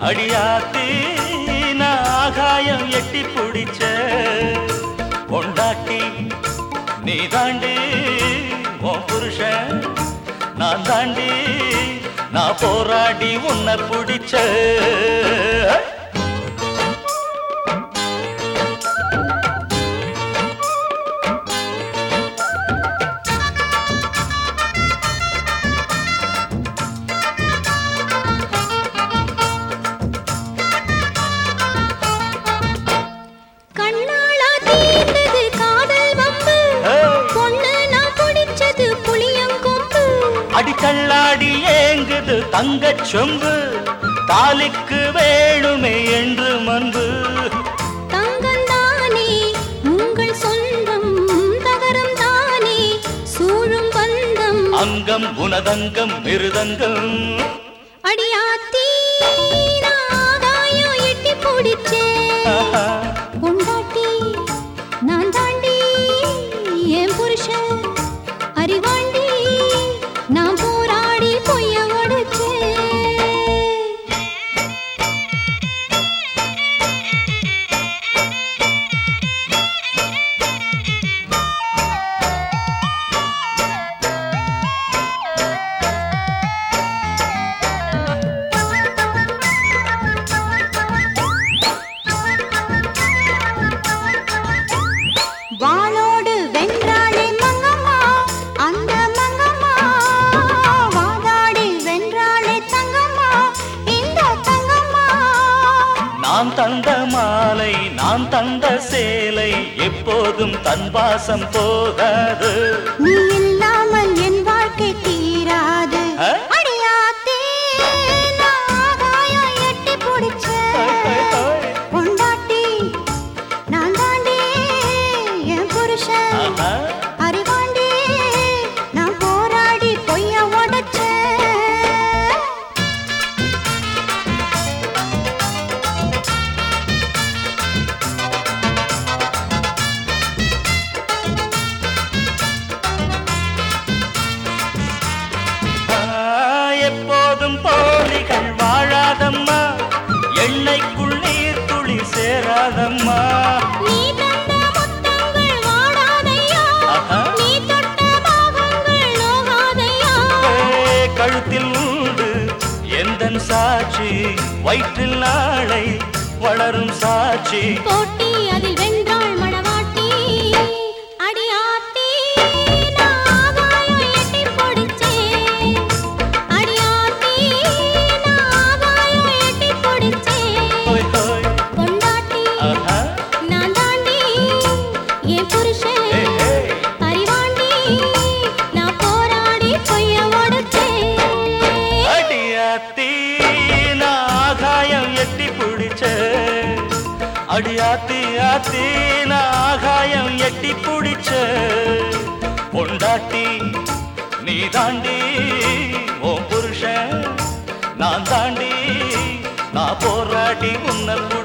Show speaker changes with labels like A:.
A: அடியாத்தி நான் ஆகாயம் எட்டி பிடிச்ச கொண்டாட்டி நீ தாண்டி உன் புருஷன் நான் தாண்டி நான் போராடி உன்னை பிடிச்ச
B: கண்ணாளா தீர்ந்தது காதல் வம்பு பொண்ணு நான் பிடிச்சது புளியங்கொம்பு
A: அடிக்கல்லாடி ஏங்குது தங்கச் சொம்பு தாலிக்கு வேணுமே என்று மன்பு
B: தங்கந்தானே உங்கள் சொந்தம் தகரம் தானே சூழும் பந்தம்
A: அங்கம் உனதங்கம் மிருதங்கம்
B: அடியாத்தி நான் ஆகாயம் எட்டி பிடிச்சேன்
A: ஆஹா.
B: பொண்டாட்டி நான் தாண்டி என் புருஷன் அறிவாண்டி நான் போராடி பொய்ய உடைச்சேன் வாளோடு வென்றாளே மங்கம்மா அந்த மங்கம்மா வாதாடி வென்றாளே தங்கம்மா இந்த தங்கம்மா
A: நான் தந்த மாலை நான் தந்த சேலை எப்போதும் தன் வாசம் போகாது
B: நீ இல்லாமல் என் வாழ்க்கை தீராது
A: ஆ?
B: அடியாத்தே நான் ஆகாயம் எட்டி பிடிச்சேன் பொண்டாட்டி நான் தாண்டி என் புருஷன்
A: ஆஹா.
B: அறிவாண்டி நான் போராடி பொய்ய உடைச்சேன்
A: ஆ, எப்போதும் போலிகள் வாழாதம்மா எண்ணெய்க்குள் நீர் துளி சேராதம்மா
B: நீ தந்த முத்தங்கள் வாடாதையா
A: ஆஹா.
B: நீ தொட்ட பாகங்கள் நோகாதையா
A: ஏ, கழுத்தில் உண்டு எந்தன் சாட்சி வயிற்றில் நாளை வளரும் சாட்சி
B: போட்டி அதில் வென்றாள் மணவாட்டி அடியாத்தி நான் ஆகாயம் எட்டி பிடிச்சேன் அடியாத்தி நான் ஆகாயம் எட்டி பிடிச்சேன்
A: ஹோய், ஹோய்.
B: பொண்டாட்டி
A: ஆஹா.
B: நான் தாண்டி என் புருஷன்
A: ஏ, ஏ.
B: அறிவாண்டி நான் போராடி பொய்ய உடைச்சேன்
A: அடியாத்தி நான் ஆகாயம் எட்டி பிடிச்ச அடியாத்தி ஆத்தி நான் ஆகாயம் எட்டி பிடிச்ச பொண்டாட்டி நீ தாண்டி உன் புருஷன் நான் தாண்டி நான் போராடி உன்னை